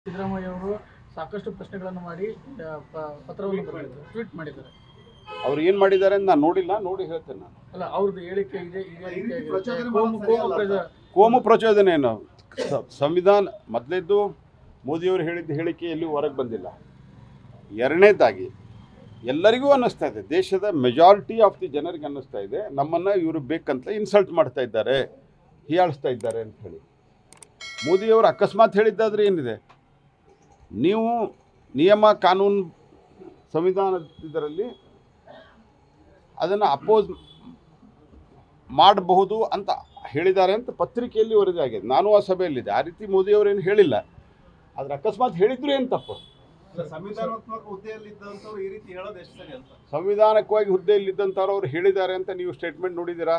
ಸಿದ್ದರಾಮಯ್ಯ ಅವರು ಸಾಕಷ್ಟು ಪ್ರಶ್ನೆಗಳನ್ನು ಮಾಡಿ ಆ, ಪ- ಪತ್ರವನ್ನು ಬರೆದಿದ್ದಾರೆ ಟ್ವೀಟ್ ಮಾಡಿದ್ದಾರೆ ಅವ್ರು ಏನು ಮಾಡಿದ್ದಾರೆ ಅಂತ ನಾನು ನೋಡಿಲ್ಲ ನೋಡಿ ಹೇಳ್ತೇನೆ ನಾನು ಅಲ್ಲ ಅವ್ರದ್ದು ಹೇಳಿಕೆ ಇದೆ ಇದೇ ಈ ರೀತಿ ರೀತಿಯಾಗಿರುತ್ತೆ. ಪ್ರಚೋದನೆ ಕೋಮು- ಮಾಡೋದು ಕೋಮು ಸರಿಯಲ್ಲ ಪ್ರಜ- ಕೋಮು ಪ್ರಚೋದನೆ ಏನು ಸ- ಸಂವಿಧಾನ ಮೊದಲೇದ್ದು ಮೋದಿಯವರು ಹೇಳಿದ್ದ ಹೇಳಿಕೆ ಎಲ್ಲೂ ಹೊರಗೆ ಬಂದಿಲ್ಲ ಎರಡನೇದಾಗಿ ಎಲ್ಲರಿಗೂ ಅನ್ನಿಸ್ತಾ ಇದೆ ದೇಶದ ಮೆಜಾರಿಟಿ ಆಫ್ ದಿ ಜನರಿಗೆ ಅನ್ನಿಸ್ತಾ ಇದೆ ನಮ್ಮನ್ನು ಇವರು ಬೇಕಂತ ಇನ್ಸಲ್ಟ್ ಮಾಡ್ತಾ ಇದ್ದಾರೆ ಹೀಯಾಳಿಸ್ತಾ ಇದ್ದಾರೆ ಅಂತ ಹೇಳಿ ಮೋದಿಯವರು ಅಕಸ್ಮಾತ್ ಹೇಳಿದ್ದಾದ್ರೆ ಏನಿದೆ ನೀವು ನಿಯಮ ಕಾನೂನು ಸಂವಿಧಾನ ಇದರಲ್ಲಿ ಅದನ್ನು ಅಪೋಸ್ ಮಾಡಬಹುದು ಅಂತ ಹೇಳಿದ್ದಾರೆ ಅಂತ ಪತ್ರಿಕೆಯಲ್ಲಿ ವರದಿಯಾಗಿದೆ ನಾನು ಆ ಸಭೆಯಲ್ಲಿದ್ದೆ ಆ ರೀತಿ ಮೋದಿಯವರೇನು ಹೇಳಿಲ್ಲ ಆದರೆ ಅಕಸ್ಮಾತ್ ಹೇಳಿದ್ರು ಏನು ತಪ್ಪು ಅಲ್ಲ, ಸಂವಿಧಾನಾತ್ಮಕ ಹುದ್ದೆಯಲ್ಲಿದ್ದಂಥವ್ರು ಈ ರೀತಿ ಹೇಳೋದು ಎಷ್ಟು ಸರಿ ಅಂತ ಸಂವಿಧಾನಕವಾಗಿ ಹುದ್ದೆಯಲ್ಲಿದ್ದಂಥವ್ರು ಅವ್ರು ಹೇಳಿದ್ದಾರೆ ಅಂತ ನೀವು ಸ್ಟೇಟ್ಮೆಂಟ್ ನೋಡಿದ್ದೀರಾ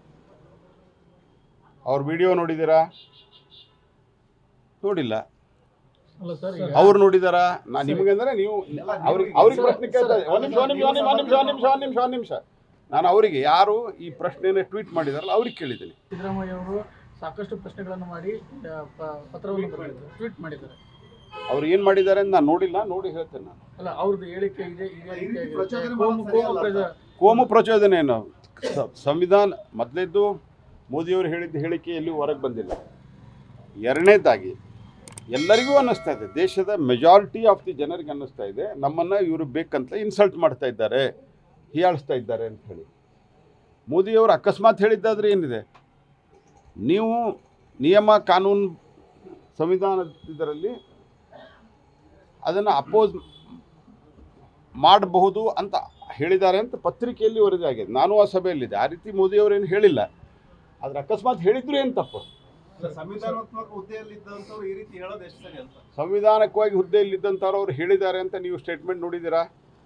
ಅವ್ರ ವಿಡಿಯೋ ನೋಡಿದ್ದೀರಾ ನೋಡಿಲ್ಲ ಅಲ್ಲ ಸರ್ ಈಗ ಅವ್ರು ನೋಡಿದಾರಾ ನಾ ನಿಮಗೆ ಅಂದ್ರೆ ನೀವು ಅವ್ರಿಗೆ ಅವ್ರಿಗೆ ಪ್ರಶ್ನೆ ಕೇಳ್ತಾ ಇದ್ದೆ. ಒಂದ್ ನಿಮಿಷ ಒಂದ್ ನಿಮಿಷ ಒಂದ್ ನಿಮಿಷ ಒಂದ್ ನಿಮಿಷ ಒಂದ್ ನಿಮಿಷ ಒಂದ್ ನಿಮಿಷ ನಾನು ಅವರಿಗೆ ಯಾರು ಈ ಪ್ರಶ್ನೆನ ಟ್ವೀಟ್ ಮಾಡಿದಾರಲ್ಲ ಅವ್ರಿಗೆ ಕೇಳಿದ್ದೀನಿ ಸಿದ್ದರಾಮಯ್ಯ ಅವರು ಸಾಕಷ್ಟು ಪ್ರಶ್ನೆಗಳನ್ನು ಮಾಡಿ ಆ, ಪ- ಪತ್ರವನ್ನು ಬರೆದಿದ್ದಾರೆ ಟ್ವೀಟ್ ಮಾಡಿದ್ದಾರೆ ಅವ್ರು ಏನು ಮಾಡಿದ್ದಾರೆ ಅಂತ ನಾನು ನೋಡಿಲ್ಲ ನೋಡಿ ಹೇಳ್ತೇನೆ ನಾನು ಅಲ್ಲ ಅವ್ರದ್ದು ಹೇಳಿಕೆ ಇದೆ ಇದೇ ಈ ರೀತಿ ರೀತಿಯಾಗಿರುತ್ತೆ. ಪ್ರಚೋದನೆ ಕೋಮು- ಮಾಡೋದು ಕೋಮು ಸರಿಯಲ್ಲ ಪ್ರಜ- ಕೋಮು ಪ್ರಚೋದನೆ ಏನು ಸ- ಸಂವಿಧಾನ ಮೊದಲೇದ್ದು ಮೋದಿಯವರು ಹೇಳಿದ್ದ ಹೇಳಿಕೆ ಎಲ್ಲೂ ಹೊರಗೆ ಬಂದಿಲ್ಲ ಎರಡನೇದಾಗಿ ಎಲ್ಲರಿಗೂ ಅನ್ನಿಸ್ತಾ ಇದೆ ದೇಶದ ಮೆಜಾರಿಟಿ ಆಫ್ ದಿ ಜನರಿಗೆ ಅನ್ನಿಸ್ತಾ ಇದೆ ನಮ್ಮನ್ನು ಇವರು ಬೇಕಂತ ಇನ್ಸಲ್ಟ್ ಮಾಡ್ತಾ ಇದ್ದಾರೆ ಹೀಯಾಳಿಸ್ತಾ ಇದ್ದಾರೆ ಅಂತ ಹೇಳಿ ಮೋದಿಯವರು ಅಕಸ್ಮಾತ್ ಹೇಳಿದ್ದಾದ್ರೆ ಏನಿದೆ ನೀವು ನಿಯಮ ಕಾನೂನು ಸಂವಿಧಾನ ಇದರಲ್ಲಿ ಅದನ್ನು ಅಪೋಸ್ ಮಾಡಬಹುದು ಅಂತ ಹೇಳಿದ್ದಾರೆ ಅಂತ ಪತ್ರಿಕೆಯಲ್ಲಿ ವರದಿಯಾಗಿದೆ ನಾನು ಆ ಸಭೆಯಲ್ಲಿದ್ದೆ ಆ ರೀತಿ ಮೋದಿಯವರೇನು ಹೇಳಿಲ್ಲ ಆದರೆ ಅಕಸ್ಮಾತ್ ಹೇಳಿದ್ರು ಏನು ತಪ್ಪು ಅಲ್ಲ, ಸಂವಿಧಾನಾತ್ಮಕ ಹುದ್ದೆಯಲ್ಲಿದ್ದಂಥವ್ರು ಈ ರೀತಿ ಹೇಳೋದು ಎಷ್ಟು ಸರಿ ಅಂತ ಸಂವಿಧಾನಕವಾಗಿ ಹುದ್ದೆಯಲ್ಲಿದ್ದಂಥವ್ರು ಅವ್ರು ಹೇಳಿದ್ದಾರೆ ಅಂತ ನೀವು ಸ್ಟೇಟ್ಮೆಂಟ್ ನೋಡಿದ್ದೀರಾ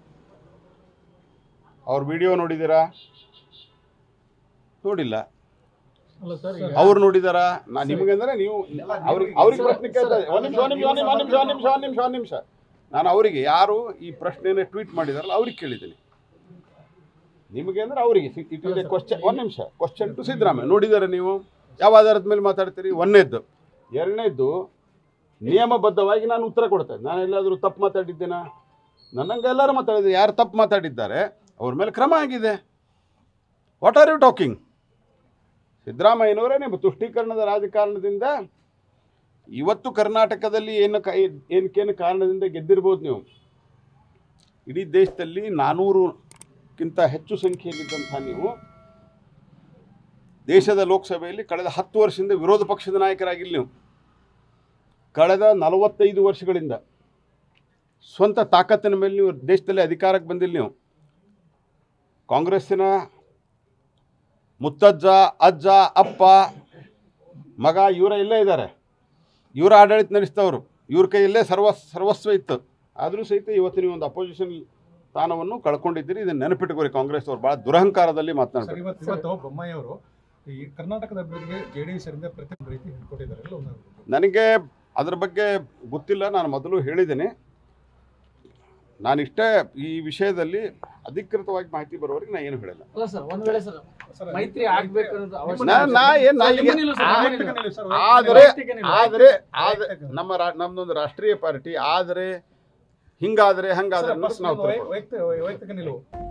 ಅವ್ರ ವಿಡಿಯೋ ನೋಡಿದ್ದೀರಾ ನೋಡಿಲ್ಲ ಅಲ್ಲ ಸರ್ ಈಗ ಅವ್ರು ನೋಡಿದಾರಾ ನಾ ನಿಮಗೆ ಅಂದ್ರೆ ನೀವು ಅವ್ರಿಗೆ ಅವ್ರಿಗೆ ಪ್ರಶ್ನೆ ಕೇಳ್ತಾ ಇದ್ದೆ. ಒಂದ್ ನಿಮಿಷ ಒಂದ್ ನಿಮಿಷ ಒಂದ್ ನಿಮಿಷ ಒಂದ್ ನಿಮಿಷ ಒಂದ್ ನಿಮಿಷ ಒಂದ್ ನಿಮಿಷ ನಾನು ಅವರಿಗೆ ಯಾರು ಈ ಪ್ರಶ್ನೆನ ಟ್ವೀಟ್ ಮಾಡಿದಾರಲ್ಲ ಅವ್ರಿಗೆ ಕೇಳಿದ್ದೀನಿ ನಿಮಗೆ ಅಂದ್ರೆ ಅವರಿಗೆ ಇಟ್ ಇಸ್ ಎ ಕ್ವಶನ್ ಒಂದು ನಿಮಿಷ ಕ್ವಶನ್ ಟು ಸಿದ್ದರಾಮಯ್ಯ ನೋಡಿದ್ದಾರೆ ನೀವು ಯಾವ ಆಧಾರದ ಮೇಲೆ ಮಾತಾಡ್ತೀರಿ ಒಂದನೇದ್ದು ಎರಡನೇದ್ದು ನಿಯಮಬದ್ಧವಾಗಿ ನಾನು ಉತ್ತರ ಕೊಡ್ತೇನೆ ನಾನು ಎಲ್ಲಾದರೂ ತಪ್ಪು ಮಾತಾಡಿದ್ದೇನಾ ನನ್ನಂಗೆ ಎಲ್ಲರೂ ಮಾತಾಡಿದ್ದಾರೆ ಯಾರು ತಪ್ಪು ಮಾತಾಡಿದ್ದಾರೆ ಅವ್ರ ಮೇಲೆ ಕ್ರಮ ಆಗಿದೆ ವಾಟ್ ಆರ್ ಯು ಟಾಕಿಂಗ್ ಸಿದ್ದರಾಮಯ್ಯನವರೇ ನಿಮ್ಮ ತುಷ್ಟೀಕರಣದ ರಾಜಕಾರಣದಿಂದ ಇವತ್ತು ಕರ್ನಾಟಕದಲ್ಲಿ ಏನು ಕ ಏನಕ್ಕೇನು ಕಾರಣದಿಂದ ಗೆದ್ದಿರ್ಬೋದು ನೀವು ಇಡೀ ದೇಶದಲ್ಲಿ ನಾನ್ನೂರುಕ್ಕಿಂತ ಹೆಚ್ಚು ಸಂಖ್ಯೆಯಲ್ಲಿದ್ದಂಥ ನೀವು ದೇಶದ ಲೋಕಸಭೆಯಲ್ಲಿ ಕಳೆದ ಹತ್ತು ವರ್ಷದಿಂದ ವಿರೋಧ ಪಕ್ಷದ ನಾಯಕರಾಗಿಲ್ಲ ನೀವು ಕಳೆದ ನಲವತ್ತೈದು ವರ್ಷಗಳಿಂದ ಸ್ವಂತ ತಾಕತ್ತಿನ ಮೇಲೆ ನೀವು ದೇಶದಲ್ಲಿ ಅಧಿಕಾರಕ್ಕೆ ಬಂದಿಲ್ಲ ನೀವು ಕಾಂಗ್ರೆಸ್ಸಿನ ಮುತ್ತಜ್ಜ ಅಜ್ಜ ಅಪ್ಪ ಮಗ ಇವರ ಇಲ್ಲೇ ಇದ್ದಾರೆ ಇವರ ಆಡಳಿತ ನಡೆಸ್ತವರು ಇವ್ರ ಕೈಯಲ್ಲೇ ಸರ್ವ ಸರ್ವಸ್ವ ಇತ್ತು ಆದರೂ ಸಹಿತ ಇವತ್ತು ನೀವು ಒಂದು ಅಪೋಸಿಷನ್ ಸ್ಥಾನವನ್ನು ಕಳ್ಕೊಂಡಿದ್ದೀರಿ ಇದನ್ನು ನೆನಪಿಟ್ಟುಕೋರಿ ಕಾಂಗ್ರೆಸ್ ಅವರು ಭಾಳ ದುರಹಂಕಾರದಲ್ಲಿ ಸರ್ ಮಾತನಾಡ್ತಾರೆ ಇವತ್ತು ಇವತ್ತು ಬೊಮ್ಮಾಯಿ ಅವರು ಈ ಕರ್ನಾಟಕದ ಅಭಿವೃದ್ಧಿಗೆ ಜೆ ಡಿ ಎಸ್ ಇಂದ ಪ್ರತಿ ರೀತಿ ಕೊಟ್ಟಿದ್ದಾರೆ ಎಲ್ಲ ಒಂದು ನನಗೆ ಅದ್ರ ಬಗ್ಗೆ ಗೊತ್ತಿಲ್ಲ ನಾನು ಮೊದಲು ಹೇಳಿದ್ದೇನೆ ನಾನಿಷ್ಟೇ ಈ ವಿಷಯದಲ್ಲಿ ಅಧಿಕೃತವಾಗಿ ಮಾಹಿತಿ ಬರೋವರೆಗೆ ನಾನು ಏನು ಹೇಳಿಲ್ಲ ಅಲ್ಲ ಸರ್ ಒಂದ್ ವೇಳೆ ಸರ್ ಸರ್, ಮೈತ್ರಿ ಆಗ್ಬೇಕು ಅನ್ನೋದು ಅವಶ್ಯಕ ನಾ- ನಾ ಏನ್ ನಾ ಈಗ- ನಿಮ್ಮ ನಿಲುವು ಸರ್, ನಿಮ್ಮ ವೈಯಕ್ತಿಕ ನಿಲುವು. ನಿಲುವು ಸರ್, ಆದರೆ ವೈಯಕ್ತಿಕ ನಿಲುವು. ಆದರೆ ಆದ ವೈಯಕ್ತಿಕ ನಮ್ಮ ರಾ- ನಮ್ದೊಂದು ರಾಷ್ಟ್ರೀಯ ಪಾರ್ಟಿ ಆದರೆ ಹಿಂಗಾದ್ರೆ ಸರ್, ಹಂಗಾದ್ರೆ first ನಾವು ನಿಮ್ಮ ವೈ- ವೈಯಕ್ತಿಕ ವೈಯಕ್ತಿಕ ನಿಲುವು